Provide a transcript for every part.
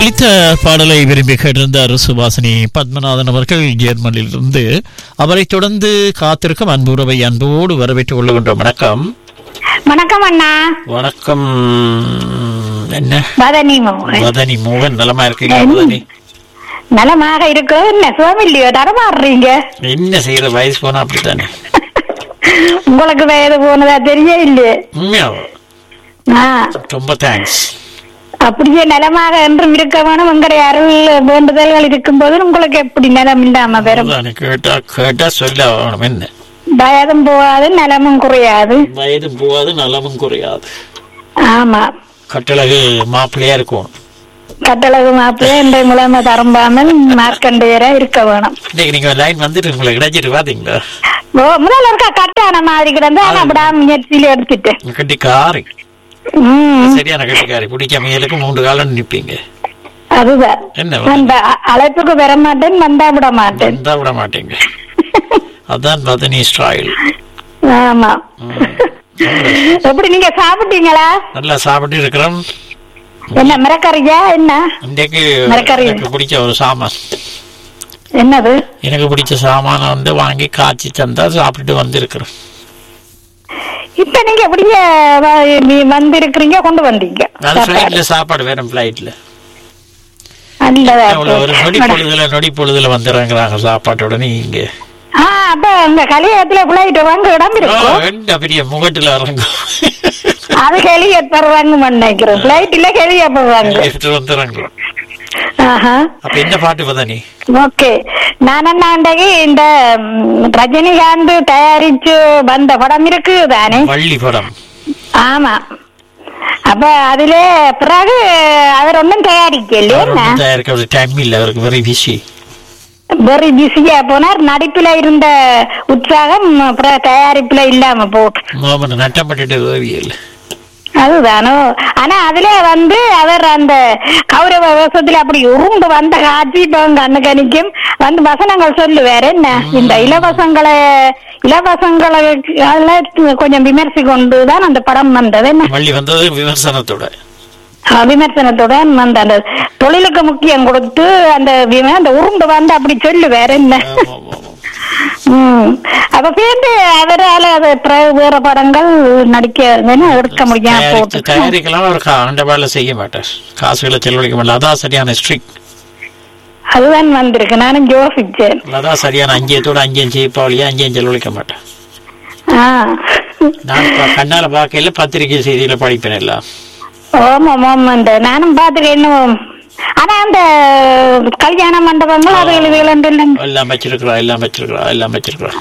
ஒலித்த பாடலை விரும்பி கேட்டிருந்தார் சுபாசினி பத்மநாதன் அவர்கள் ஜெர்மனியிலிருந்து அவரை தொடர்ந்து காத்திருக்கும் அன்புறவை அன்போடு வரவேற்றுக் கொள்கின்றோம் வணக்கம் வணக்கம் அண்ணா வணக்கம் என்ன பதனி மோகன் வதனி மோகன் நலமா இருக்கீங்க வதனி நலமாக இருக்கு என்ன சுவாமில்லையோ தரமாடுறீங்க என்ன செய்யற வயசு போனா அப்படித்தானே உங்களுக்கு வயது போனதா தெரிய இல்லையே உண்மையா ஆ, ரொம்ப தேங்க்ஸ் அப்படியே நலமாக என்றும் இருக்க வேணும் உங்களுடைய அருள் வேண்டுதல்கள் இருக்கும்போது உங்களுக்கு எப்படி நலம் இல்லாம பெறும் கேட்டா கேட்டா சொல்ல வேணும் என்ன வயதும் போகாது நலமும் குறையாது வயதும் போகாது நலமும் குறையாது ஆமா கட்டழகு மாப்பிள்ளையா இருக்கும் கட்டளகு மாப்பிள்ளை இந்த முழமை தரம்பாமல் மார்க்கண்டேயரா இருக்க வேணும் இன்னைக்கு நீங்க லைன் வந்துட்டு உங்களை கிடைச்சிட்டு பாத்தீங்களா ஓ முதல்ல இருக்கா கட்டான மாதிரி கிடந்து ஆனா விடா முயற்சியில எடுத்துட்டேன் கட்டிக்காரி உம் சரியான கட்டிக்காரி பிடிக்க மேலுக்கு மூன்று காலம் நிப்பீங்க அதுதான் என்ன அந்த அ- அழைப்புக்கு வர மாட்டேன் வந்தா விட மாட்டேன் வந்தா விட மாட்டீங்க அதான் பதனி ஸ்டைல் ஆமா எப்படி நீங்க சாப்பிட்டீங்களா நல்லா சாப்பிட்டு இருக்கிறோம் என்ன மிரக்கறியா என்ன இன்றைக்கு மரக்கறி. எனக்கு பிடிச்ச ஒரு சாமான் என்னது எனக்கு பிடிச்ச சாமானை வந்து வாங்கி காய்ச்சி தந்தா சாப்பிட்டுட்டு வந்திருக்கிறேன் இப்ப நீங்க எப்படிங்க வ- நீ வந்திருக்கிறீங்க கொண்டு வந்தீங்க அது ஃபிளைட்ல சாப்பாடு வேணும் ஃபிளைட்ல நல்லதா ஒரு நொடி இருக்கு. பொழுதுல நொடி பொழுதுல வந்துடுறாங்கிறாங்க சாப்பாட்டோட நீங்க ஆ அப்ப உங்க கலியத்துல பிள்ளைகிட்ட வாங்க இடம் இருக்கும் என்ன பெரிய முகட்டுல இறங்கும் அது கெளிய தருவாங்க நினைக்கிறேன் பிளைட்ல கெளிய போவாங்க எடுத்துட்டு வந்துடுறாங்க ஆஹா அப்ப என்ன பாட்டு பதனி ஓகே நான் அன்றைக்கு இந்த ம், ரஜினிகாந்த் தயாரிச்சு வந்த படம் இருக்கு தானே வள்ளி படம் ஆமா அப்ப அதுல பிறகு அவர் ஒன்றும் தயாரிக்கல அவர் ஒண்ணும் தயாரிக்க ஒரு டைம் இல்ல அவருக்கு வெரி பிஸி வெரி பிஸியா போனார் நடிப்புல இருந்த உற்சாகம் அப்புறம் தயாரிப்புல இல்லாம போட்டு மாமன் நட்டம் பண்ணிட்டு உதவியில் அதுதானோ ஆனா அதுல வந்து அவர் அந்த கௌரவ வேஷத்துல அப்படி உருண்டு வந்த காட்சி இப்ப உங்க கண்ணுக்கு நிக்கும் வந்து வசனங்கள் சொல்லுவாரு என்ன இந்த இலவசங்களை இலவசங்களை அதெல்லாம் கொஞ்சம் விமர்சி கொண்டுதான் அந்த படம் வந்தது என்ன வள்ளி வந்தது விமர்சனத்தோட அஹ் விமர்சனத்துடன் அந்த அந்த தொழிலுக்கு முக்கியம் கொடுத்து அந்த விம- அந்த உருண்டு வந்து அப்படி சொல்லுவாரு என்ன ஆமா, ஆமா, ஆமா. ம். அப்ப சேர்ந்து அவரால அது பிறகு வேற படங்கள் நடிக்க என்ன, எடுக்க முடியாம தயாரித்து போட்டு தயாரிக்கலாம் அவர் கா- அந்த வேலை செய்ய மாட்டார் காசுகளை செலவழிக்க மாட்டார் அதான் சரியான ஸ்ட்ரிக் அதுதான் வந்திருக்கு நானும் யோசிச்சேன் அதான் சரியான அஞ்சியத்தோட அஞ்சியம் செய்ப்பாவளியா அஞ்சியம் செலவழிக்க மாட்டேன் ஆ. நான் ப- கண்ணால பார்க்கையில பத்திரிகை செய்தியில படிப்பேன் எல்லாம் ஆமாம் ஆமாம் நானும் பாத்துக்க இன்னும் ஆனா அந்த கல்யாண மண்டபங்கள் அது எழுதுகள் எல்லாம் வச்சிருக்கிறா எல்லாம் வச்சிருக்கிறா எல்லாம் வச்சிருக்கிறா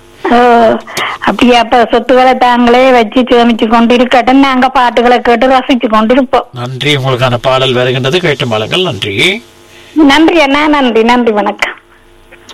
அப்படியே அப்ப சொத்துக்களை தாங்களே வச்சு சேமிச்சு கொண்டு இருக்கட்டும் நாங்க பாட்டுகளை கேட்டு ரசிச்சு கொண்டு இருப்போம் நன்றி உங்களுக்கான பாடல் வருகின்றது கேட்டு மாளுங்கள் நன்றி நன்றி அண்ணா நன்றி நன்றி வணக்கம்